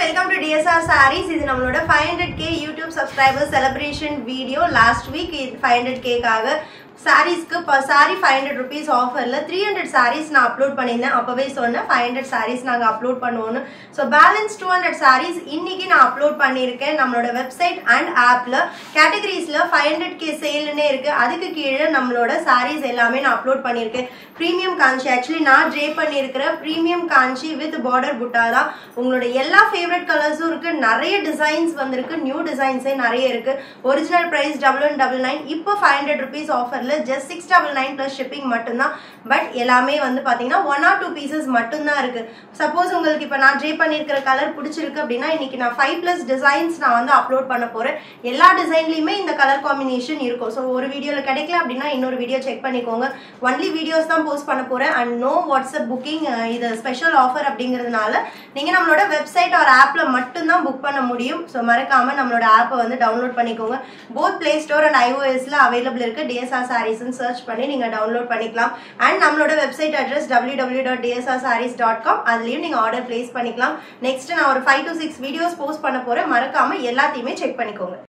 welcome to TSR sarees இது நம்மளோட five hundred K YouTube subscriber celebration video last week five hundred கேக்காக சாரீஸ்க்கு இப்போ சாரி ஃபைவ் ஹண்ட்ரட் ருபீஸ் ஆஃபரில் த்ரீ ஹண்ட்ரட் சாரீஸ் நான் அப்லோட் பண்ணியிருந்தேன் அப்போவே சொன்னேன் ஃபைவ் ஹண்ட்ரட் சாரீஸ் நாங்கள் அப்லோட் பண்ணுவோன்னு so balance two hundred sarees இன்னைக்கு நான் அப்லோட் பண்ணியிருக்கேன் நம்மளோட வெப்சைட் அண்ட் ஆப்பில் கேட்டகரிஸில் ஃபைவ் ஹண்ட்ரட் கே சேல்னே இருக்குது அதுக்கு கீழே நம்மளோட சாரீஸ் எல்லாமே நான் அப்லோட் பண்ணியிருக்கேன் ப்ரீமியம் காஞ்சி ஆக்சுவலி நான் ட்ரே பண்ணியிருக்கிற ப்ரீமியம் காஞ்சி வித் பார்டர் புட்டா தான் உங்களோட எல்லா ஃபேவரட் கலர்ஸும் இருக்குது நிறைய டிசைன்ஸ் வந்திருக்கு நியூ டிசைன்ஸே நிறைய இருக்குது original price double one double nine இப்போ ஃபைவ் ஹண்ட்ரட் ருபீஸ் ஆஃபரில் just six double nine plus shipping மட்டும்தான் பட் எல்லாமே வந்து பார்த்தீங்கன்னா ஒன் ஆர் டூ பீசஸ் மட்டும்தான் இருக்குது சப்போஸ் உங்களுக்கு இப்போ நான் ட்ரே பண்ணியிருக்கிற கலர் பிடிச்சிருக்கு அப்படின்னா இன்னைக்கு நான் ஃபைவ் ப்ளஸ் டிசைன்ஸ் நான் வந்து அப்லோட் பண்ண போகிறேன் எல்லா டிசைன்லையுமே இந்த கலர் காம்பினேஷன் இருக்கும் ஸோ ஒரு வீடியோவில் கிடைக்கல அப்படின்னா இன்னொரு வீடியோ செக் பண்ணிக்கோங்க ஒன்லி வீடியோஸ் தான் போஸ்ட் பண்ண போகிறேன் அண்ட் நோ வாட்ஸ்அப் புக்கிங் இது ஸ்பெஷல் ஆஃபர் அப்படிங்கிறதுனால நீங்கள் நம்மளோட வெப்சைட் ஒரு ஆப்பில் மட்டும்தான் புக் பண்ண முடியும் ஸோ மறக்காமல் நம்மளோட ஆப்பை வந்து டவுன்லோட் பண்ணிக்கோங்க போத் பிளே ஸ்டோர் அண்ட் ஐஓஎஸ்ல அவைலபிள் இருக்கு டிஎஸ்ஆர் சாரீஸ்னு சர்ச் பண்ணி நீங்கள் டவுன்லோட் பண்ணிக்கலாம் அண்ட் நம்மளோட website address W W dot DSR sarees dot com அதுலேயும் நீங்கள் ஆர்டர் பிளேஸ் பண்ணிக்கலாம் நெக்ஸ்ட் நான் ஒரு five to six videos post பண்ண போகிறேன் மறக்காமல் எல்லாத்தையுமே செக் பண்ணிக்கோங்க